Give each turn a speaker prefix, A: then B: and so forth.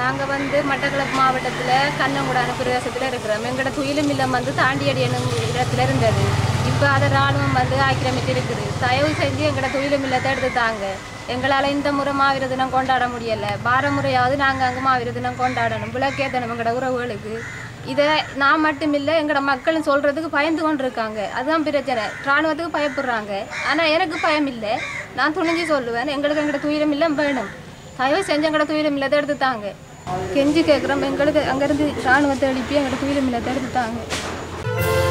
A: நாங்கள் வந்து மட்டக்களப்பு மாவட்டத்தில் கண்ணங்குடான பிரதேசத்தில் இருக்கிறோம் எங்களோட துயிலும் இல்லம் வந்து தாண்டியடி என்னும் இடத்துல இருந்தது இப்போ அதை ராணுவம் வந்து ஆக்கிரமித்து இருக்குது தயவு செஞ்சு எங்களோட துயிலும் இல்லத்தை எடுத்து தாங்க எங்களால் இந்த முறை மாவீர தினம் கொண்டாட முடியலை வார முறையாவது நாங்கள் அங்கே மாவீர தினம் கொண்டாடணும் விளக்கேற்றணும் எங்களோட உறவுகளுக்கு இதை நான் மட்டும் இல்லை எங்களோட மக்களும் சொல்கிறதுக்கு பயந்து கொண்டு இருக்காங்க அதுதான் பிரச்சனை ராணுவத்துக்கு பயப்படுறாங்க ஆனால் எனக்கு பயம் இல்லை நான் துணிஞ்சு சொல்லுவேன் எங்களுக்கு எங்களோட துயிலும் இல்லம் வேணும் தயவு செஞ்சு எங்களோட துயிலும் இல்லத்தை எடுத்து தாங்க கெஞ்சி கேட்குறோம் எங்களுக்கு அங்கேருந்து ராணுவத்தை எழுப்பி எங்களோட துயிலும் இல்லத்தை எடுத்து தாங்க